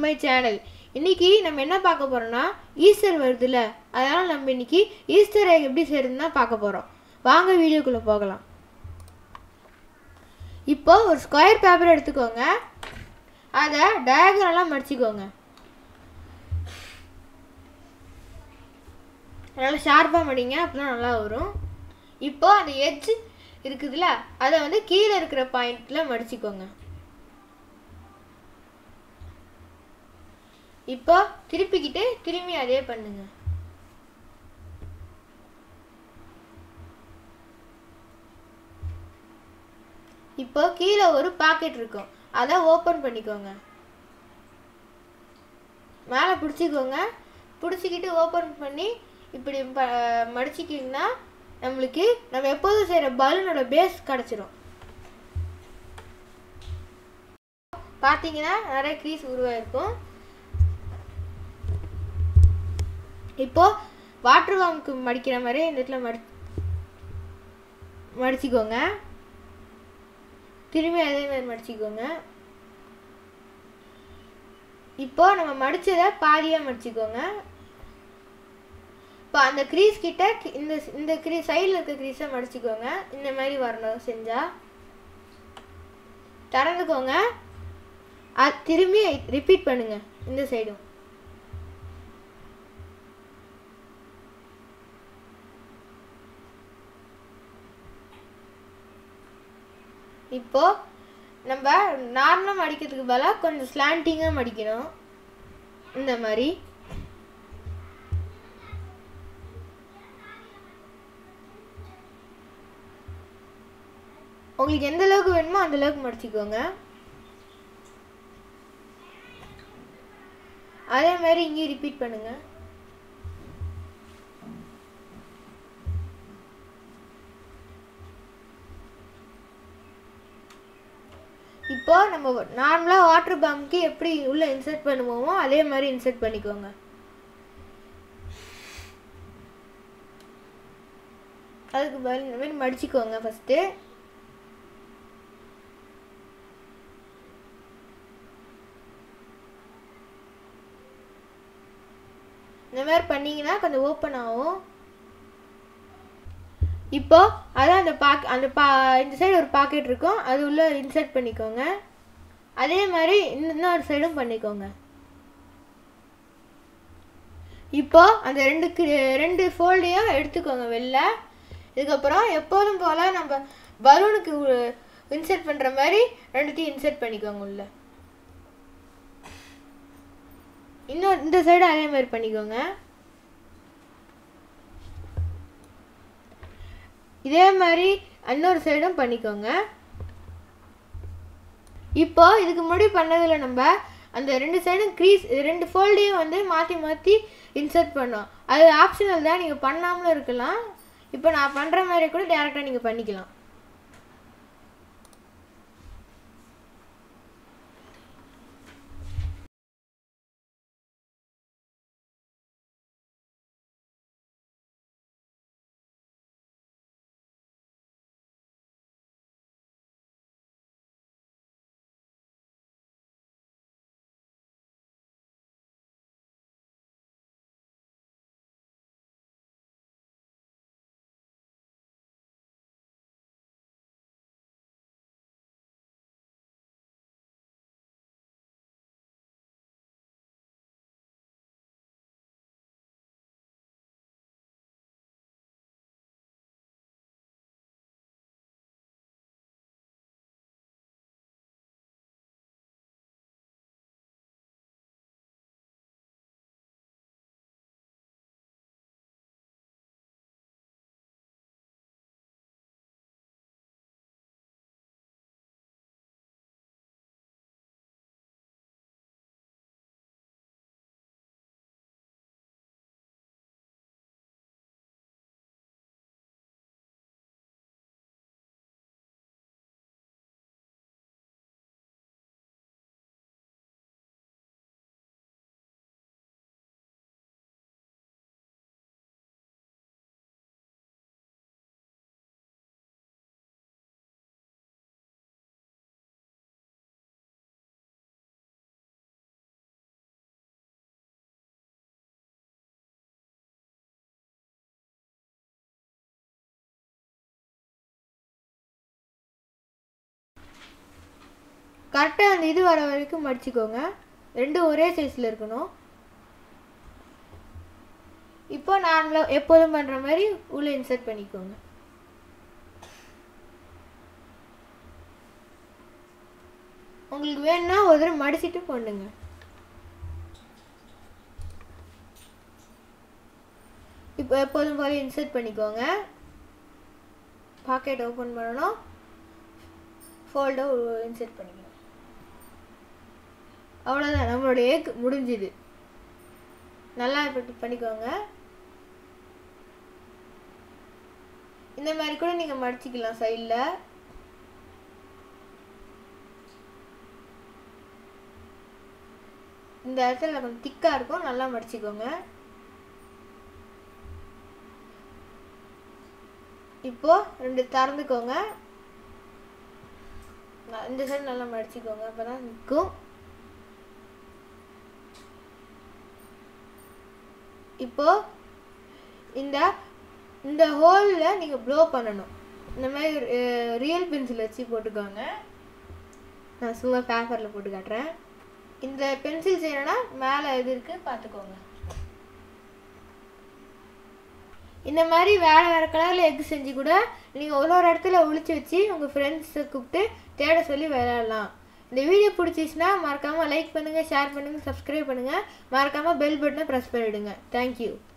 my channel இன்னைக்கு நம்ம என்ன பார்க்க போறோம்னா ஈஸ்டர் வருதுல்ல அதனால நம்ம இன்னைக்கு ஈஸ்டர் egg எப்படி செய்யறதுன்னு தான் பார்க்க போறோம் வாங்க வீடியோக்குள்ள போகலாம் இப்போ ஒரு ஸ்கொயர் பேப்பர் எடுத்துக்கோங்க அதை டயக்ராலாக மடிச்சுக்கோங்க நல்லா ஷார்ப்பாக மடிங்க அப்பதான் நல்லா வரும் இப்போ அந்த எட்ஜ் இருக்குதுல்ல அதை வந்து கீழே இருக்கிற பாயிண்ட்ல மடிச்சுக்கோங்க இப்போ திருப்பிக்கிட்டு திரும்பி அதே பண்ணுங்க இப்போ கீழே ஒரு பாக்கெட் இருக்கும் அதை ஓப்பன் பண்ணிக்கோங்க மேலே பிடிச்சிக்கோங்க பிடிச்சிக்கிட்டு ஓப்பன் பண்ணி இப்படி ப மடிச்சிக்கிங்கன்னா நம்மளுக்கு நம்ம எப்போதும் செய்கிற பலூனோட பேஸ் கிடச்சிரும் பார்த்தீங்கன்னா நிறைய க்ரீஸ் உருவாயிருக்கும் இப்போ வாட்டர் வாம்க்கு மடிக்கிற மாதிரி இந்த இடத்துல மடி மடிச்சுக்கோங்க திரும்பி அதே மாதிரி மடிச்சுக்கோங்க இப்போ நம்ம மடிச்சதை பாதியாக மடிச்சுக்கோங்க இப்போ அந்த க்ரீஸ் கிட்ட கி- இந்த இந்த க்ரீ சைடில் இருக்க க்ரீஸை மடிச்சுக்கோங்க இந்த மாதிரி வரணும் செஞ்சால் திறந்துக்கோங்க அது திரும்பி ரிப்பீட் பண்ணுங்க இந்த சைடும் இப்போ நம்ம நார்மலாக மடிக்கிறதுக்கு பதிலாக கொஞ்சம் ஸ்லாண்டிங்காக மடிக்கணும் இந்த மாதிரி உங்களுக்கு எந்த அளவுக்கு வேணுமோ அந்த அளவுக்கு மடிச்சுக்கோங்க அதே மாதிரி இங்கேயும் ரிப்பீட் பண்ணுங்க இப்போ நம்ம நார்மலாக வாட்டர் பாம்க்கு எப்படி உள்ள இன்சர்ட் பண்ணுவோமோ அதே மாதிரி இன்சர்ட் பண்ணிக்கோங்க அதுக்கு பதில் இந்த மாதிரி மடிச்சுக்கோங்க ஃபஸ்ட்டு இந்த மாதிரி பண்ணீங்கன்னா கொஞ்சம் ஓப்பன் ஆகும் இப்போ அதான் அந்த பாக் அந்த பா இந்த சைடு ஒரு பாக்கெட் இருக்கும் அது உள்ள இன்சர்ட் பண்ணிக்கோங்க அதே மாதிரி இன்னொரு சைடும் பண்ணிக்கோங்க இப்போ அந்த ரெண்டு கி- ரெண்டு ஃபோல்டையும் எடுத்துக்கோங்க வெளில இதுக்கப்புறம் எப்போதும் போல நம்ம பலூனுக்கு இன்சர்ட் பண்ணுற மாதிரி ரெண்டுத்தையும் இன்சர்ட் பண்ணிக்கோங்க உள்ள இன்னும் இந்த சைடு அதே மாதிரி பண்ணிக்கோங்க இதே மாதிரி இன்னொரு சைடும் பண்ணிக்கோங்க இப்போ இதுக்கு முன்னாடி பண்ணதில் நம்ம அந்த ரெண்டு சைடும் க்ரீஸ் ரெண்டு ஃபோல்டையும் வந்து மாற்றி மாற்றி இன்சர்ட் பண்ணோம் அது ஆப்ஷனல் தான் நீங்கள் பண்ணாமலும் இருக்கலாம் இப்போ நான் பண்ணுற மாதிரி கூட டேரெக்டாக நீங்கள் பண்ணிக்கலாம் கரெக்டாக அந்த இது வர வரைக்கும் மடிச்சுக்கோங்க ரெண்டும் ஒரே சைஸில் இருக்கணும் இப்போ நார்மலாக எப்போதும் பண்ணுற மாதிரி உள்ளே இன்சர்ட் பண்ணிக்கோங்க உங்களுக்கு வேணும்னா ஒரு தடவை மடிச்சிட்டு பண்ணுங்க இப்போ எப்போதும் போல இன்சர்ட் பண்ணிக்கோங்க பாக்கெட் ஓப்பன் பண்ணணும் ஃபோல்டை இன்சர்ட் பண்ணிக்கணும் அவ்வளோதான் நம்மளோட ஏக் முடிஞ்சுது நல்லா இப்படி பண்ணிக்கோங்க இந்த மாதிரி கூட நீங்கள் மடிச்சிக்கலாம் சைடில் இந்த இடத்துல கொஞ்சம் திக்காக இருக்கும் நல்லா மடிச்சுக்கோங்க இப்போ ரெண்டு திறந்துக்கோங்க ந- இந்த சைடு நல்லா மடிச்சுக்கோங்க அப்பதான் நிற்கும் இப்போ இந்த இந்த ஹோலில் நீங்கள் ப்ளோ பண்ணணும் இந்த மாதிரி ரியல் பென்சில் வச்சு போட்டுக்கோங்க நான் சும்மா பேப்பரில் போட்டு காட்டுறேன் இந்த பென்சில் செய்யணும்னா மேலே எது இருக்குது பார்த்துக்கோங்க இந்த மாதிரி வேறு வேறு கலரில் எக் செஞ்சு கூட நீங்கள் ஒரு ஒரு இடத்துல ஒளிச்சு வச்சு உங்கள் ஃப்ரெண்ட்ஸை கூப்பிட்டு தேட சொல்லி விளையாடலாம் இந்த வீடியோ பிடிச்சிச்சுன்னா மறக்காமல் லைக் பண்ணுங்கள் ஷேர் பண்ணுங்கள் சப்ஸ்கிரைப் பண்ணுங்கள் மறக்காமல் பெல் பட்டனை ப்ரெஸ் பண்ணிவிடுங்க தேங்க்யூ